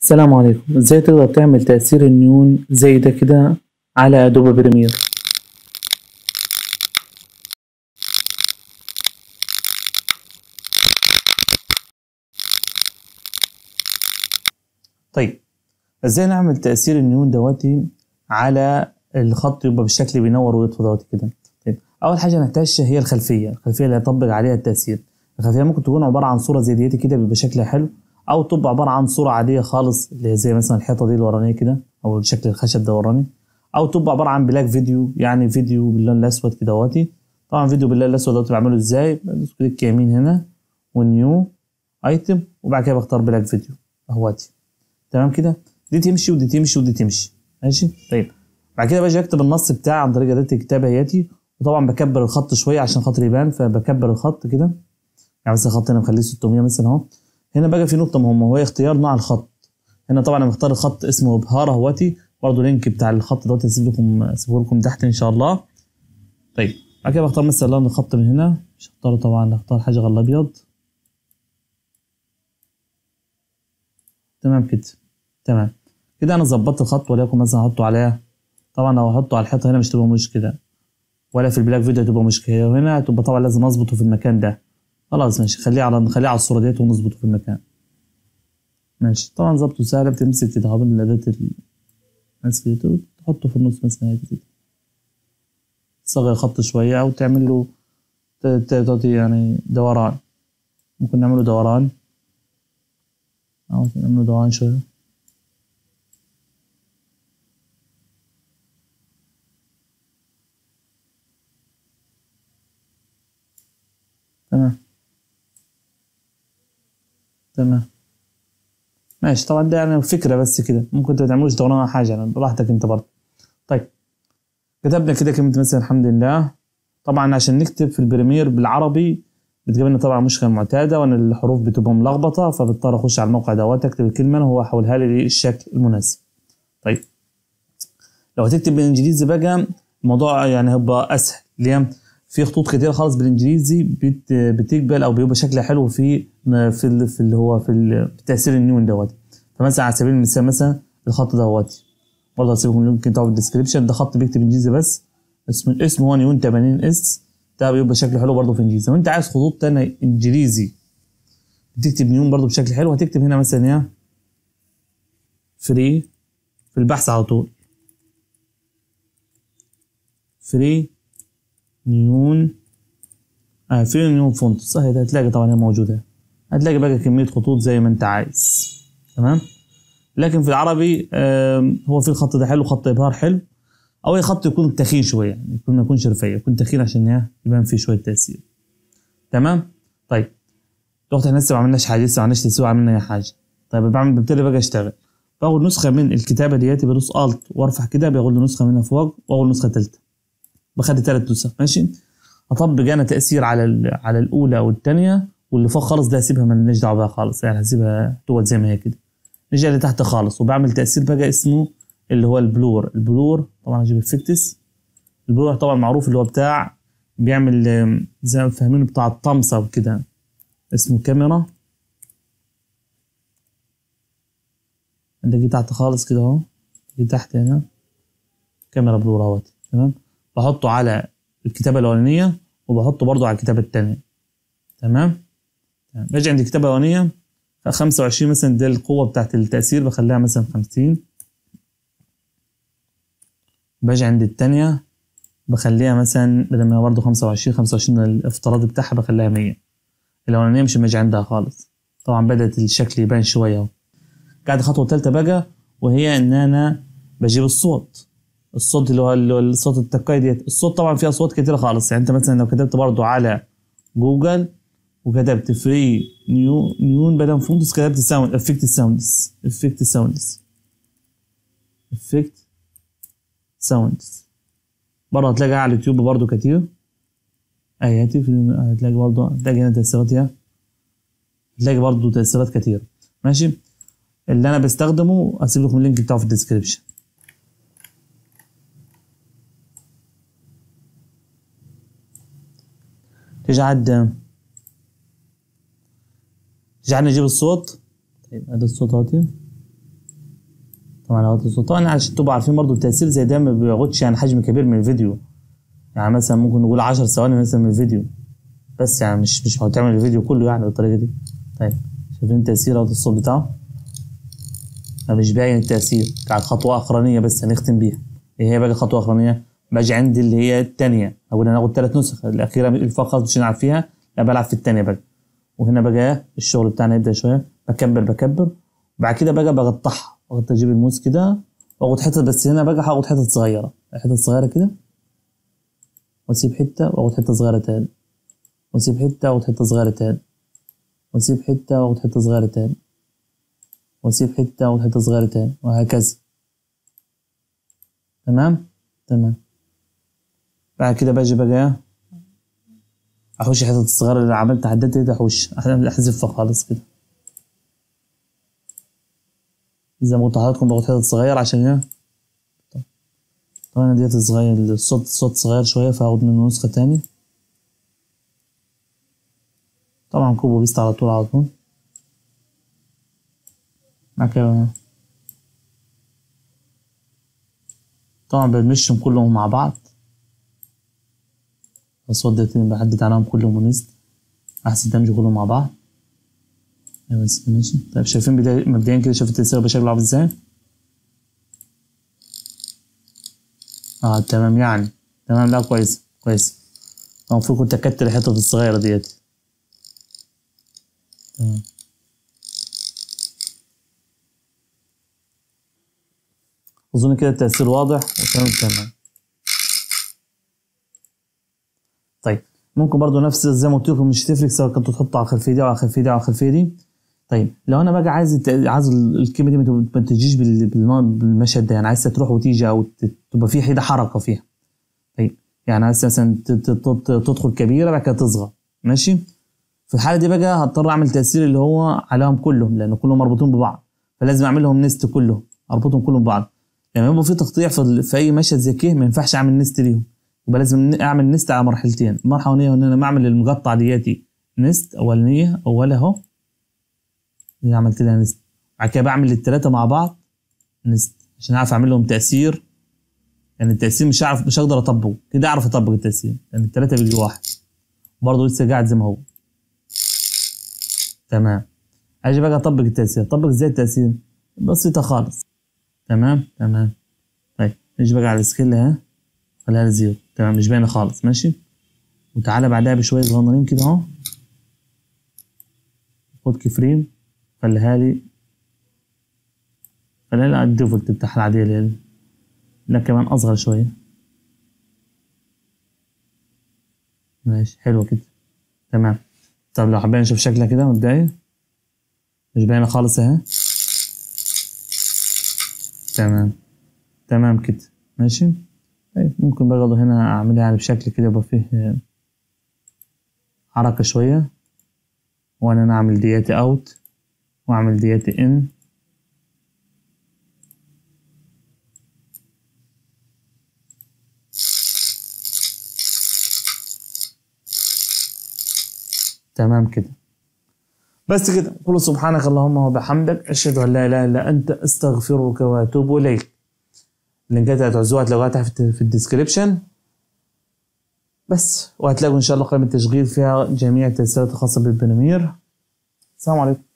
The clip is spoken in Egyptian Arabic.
السلام عليكم ازاي تقدر تعمل تأثير النيون زي ده كده على ادوبي بريمير طيب ازاي نعمل تأثير النيون دواتي على الخط يبقى بالشكل بينور ويطفي دواتي كده طيب اول حاجه نحتاجها هي الخلفيه الخلفيه اللي هيطبق عليها التأثير الخلفيه ممكن تكون عباره عن صوره زي ديتي كده بيبقى شكلها حلو او تبقى عباره عن صوره عاديه خالص اللي هي زي مثلا الحيطه دي الورانيه كده او شكل الخشب ده وراني او تبقى عباره عن بلاك فيديو يعني فيديو باللون الاسود كده اهوتي طبعا فيديو باللون الاسود دوت بعمله ازاي بدوس كليك يمين هنا ونيو ايتم وبعد كده بختار بلاك فيديو اهوتي تمام كده دي تمشي ودي تمشي ودي تمشي ماشي طيب بعد كده باجي اكتب النص بتاعي عن طريق اداه الكتابه هياتي وطبعا بكبر الخط شويه عشان خاطر يبان فبكبر الخط كده يعني مثلا خط هنا مخليه 600 مثلا اهو هنا بقى في نقطه مهمه وهي اختيار نوع الخط هنا طبعا انا مختار الخط اسمه بهار اهوتي برضه لينك بتاع الخط دوت هسيب لكم اسيبه لكم تحت ان شاء الله طيب بعد كده بختار مثلا لون الخط من هنا مش هختاره طبعا هختار حاجه غير الابيض تمام كده تمام كده انا ظبطت الخط وليكن مثلا احطه عليها طبعا لو احطه على الحيطه هنا مش تبقى مشكله ولا في البلاك فيديو هتبقى مشكله وهنا هتبقى طبعا لازم اظبطه في المكان ده خلاص ماشي خليه على نخليه على الصوره ديت ونظبطه في المكان ماشي طبعا ظبطه سهل بتمسك كده قبل الاداه المسك دي تحطه في النص مثلا هيك كده تصغر الخط شويه او تعمل له تعطي يعني دوران ممكن نعمله دوران او نعمله دوران شويه تمام تمام ماشي طبعا ده يعني فكره بس كده ممكن انت ما تعملوش دوران حاجه يعني براحتك انت برضه طيب كتبنا كده كلمه مثلا الحمد لله طبعا عشان نكتب في البريمير بالعربي بتقابلنا طبعا مشكله معتاده وان الحروف بتبقى ملخبطه فبضطر اخش على الموقع دوت اكتب الكلمه وهو حولها لي للشكل المناسب طيب لو هتكتب بالانجليزي بقى الموضوع يعني هيبقى اسهل ليه في خطوط كتير خالص بالانجليزي بت بتقبل او بيبقى شكلها حلو في في ال في اللي هو في, في تاثير النيون دوت فمثلا على سبيل المثال مثلا الخط دوت برضه هسيبكم اللينك بتاعه في الديسكربشن ده خط بيكتب انجليزي بس اسمه اسمه هو نيون 80 اس ده بيبقى شكله حلو برضه في انجليزي لو انت عايز خطوط تانية انجليزي بتكتب نيون برضه بشكل حلو هتكتب هنا مثلا يا فري في البحث على طول فري نيون آه في نيون فونت صح ده هتلاقي طبعا هي موجودة هتلاقي بقى كمية خطوط زي ما انت عايز تمام لكن في العربي آه هو في الخط ده حلو خط ابهار حلو او اي خط يكون تخين شوية يعني يكون ما يكونش رفيع يكون تخين عشان يبان فيه شوية تأثير تمام طيب دلوقتي احنا لسه ما عملناش حاجة لسه ما عملناش تسويق عملنا اي حاجة طيب بعمل ببتدي بقى اشتغل باخد نسخة من الكتابة دياتي بدوس الت وارفع كده بياخد لي نسخة منها فوق واول نسخة تالتة بخد ثلاث نسخ ماشي اطبق انا تاثير على على الاولى او الثانيه واللي فوق خالص ده هسيبها مالناش دعوه بها خالص يعني هسيبها تقعد زي ما هي كده نجي اللي تحت خالص وبعمل تاثير بقى اسمه اللي هو البلور البلور طبعا هجيب افكتس البلور طبعا معروف اللي هو بتاع بيعمل زي ما فاهمين بتاع الطمسه وكده اسمه كاميرا عندك جي تحت خالص كده اهو جي تحت هنا كاميرا بلور اهوت تمام بحطه على الكتابة الأولانية وبحطه برضو على الكتابة التانية تمام باجي عند الكتابة الأولانية خمسة وعشرين مثلا دي القوة بتاعت التأثير بخليها مثلا خمسين باجي عند التانية بخليها مثلا بدل ما برضه خمسة وعشرين خمسة وعشرين الافتراضي بتاعها بخليها مية الأولانية مش باجي عندها خالص طبعا بدأت الشكل يبان شوية اهو قاعد خطوة تالتة بقى وهي إن أنا بجيب الصوت الصوت اللي هو اللي هو الصوت التكاي ديت الصوت طبعا فيه اصوات كتير خالص يعني انت مثلا لو كتبت برضو على جوجل وكتبت فري نيو نيون بدل فونتس كتبت ساوند افكت ساوندز افكت ساوندز افكت ساوندز برضه هتلاقي على اليوتيوب برضه كتير اي هتلاقي برضه هتلاقي هنا تأثيرات هتلاقي برضه تأثيرات كتير ماشي اللي انا بستخدمه هسيب لكم اللينك بتاعه في الديسكربشن تيجي عاد تيجي عاد نجيب الصوت طيب هذا الصوت اهوتي طبعا هو الصوت طبعا عشان تبقوا عارفين برضو التأثير زي ده ما بياخدش يعني حجم كبير من الفيديو يعني مثلا ممكن نقول 10 ثواني مثلا من الفيديو بس يعني مش مش هتعمل الفيديو كله يعني بالطريقة دي طيب شايفين التأثير اهو الصوت بتاعه مش باين التأثير بتاعت خطوة أخرانية بس هنختم بيها إيه هي بقى خطوة أخرانية باجي عندي اللي هي التانية أقول أنا هاخد تلات نسخ الأخيرة فقط مش هنلعب فيها لا بلعب في التانية بقى وهنا بقى الشغل بتاعنا يبدأ شوية بكبر بكبر وبعد كده بقى بقطعها وقت أجيب الموس كده وآخد حتة بس هنا بقى هاخد حتة صغيرة حتة صغيرة كده وأسيب حتة وآخد حتة صغيرة تاني وأسيب حتة وآخد حتة صغيرة تاني وأسيب حتة وآخد حتة صغيرة تاني واسيب حته واخد حته صغيره تاني وهكذا تمام تمام بعد كده باجي بقى احوش الحتت الصغيره اللي عملت عدت دي احوش احذفها خالص كده زي ما قلت لحضراتكم باخد حتت صغيره عشان هي طبعا ديت صغير الصوت الصوت صغير شويه فهاخد منه نسخه تاني طبعا كوبو بيست على طول على طول كده طبعا بنمشهم كلهم مع بعض الأصوات ديت بحدد عليهم كلهم ونست أحسن دمج كلهم مع بعض أيوة بس ماشي طيب شايفين بداية مبدئيا كده شايف التأثير بشكله عامل ازاي اه تمام يعني تمام لا كويس كويس المفروض كنت أكتر الحتت الصغيرة ديت تمام أظن كده التأثير واضح وتمام تمام طيب ممكن برضو نفس زي ما قلت لكم مش تفرق سواء كنتوا تحطوا على الخلفية دي أو على الخلفية دي أو على الخلفية دي طيب لو أنا بقى عايز الت... عايز الكلمة دي ما تجيش بال... بالمشهد ده يعني عايزها تروح وتيجي أو تبقى في حيدة حركة فيها طيب يعني عايز مثلا تدخل كبيرة بعد كده تصغر ماشي في الحالة دي بقى هضطر أعمل تأثير اللي هو عليهم كلهم لأن كلهم مربوطين ببعض فلازم أعمل لهم نست كلهم أربطهم كلهم ببعض لما يبقى في تقطيع في, في اي مشهد زي كده ما ينفعش اعمل نست ليهم يبقى لازم اعمل نست على مرحلتين المرحله الاولانيه ان انا بعمل المقطع دياتي نست اولانيه اولها اهو دي عملت لها نست بعد كده بعمل الثلاثه مع بعض نست عشان اعرف اعمل لهم تاثير يعني التاثير مش هعرف مش هقدر اطبقه كده اعرف اطبق التاثير لان يعني الثلاثه بيجي واحد برضه لسه قاعد زي ما هو تمام اجي بقى اطبق التاثير اطبق ازاي التاثير بسيطه خالص تمام تمام طيب نيجي بقى على السكيل اهي خليها زيرو تمام مش باينه خالص ماشي وتعالى بعدها بشويه صغننين كده اهو خد كفرين خليها لي خليها لي على الديفولت بتاعها العاديه اللي هي لا كمان اصغر شويه ماشي حلو كده تمام طب لو حابين نشوف شكلها كده مبدئيا مش باينه خالص اهي تمام تمام كده ماشي طيب ممكن برضه هنا اعملها يعني بشكل كده يبقى فيه حركة شوية وانا انا اعمل دياتي اوت واعمل دياتي ان تمام كده بس كده قل سبحانك اللهم وبحمدك اشهد ان لا اله الا انت استغفرك واتوب اليك اللينكات هتعزوها هتلاقوها تحت في الديسكريبشن بس وهتلاقوا ان شاء الله قائمه تشغيل فيها جميع التأثيرات الخاصه بالبنمير السلام عليكم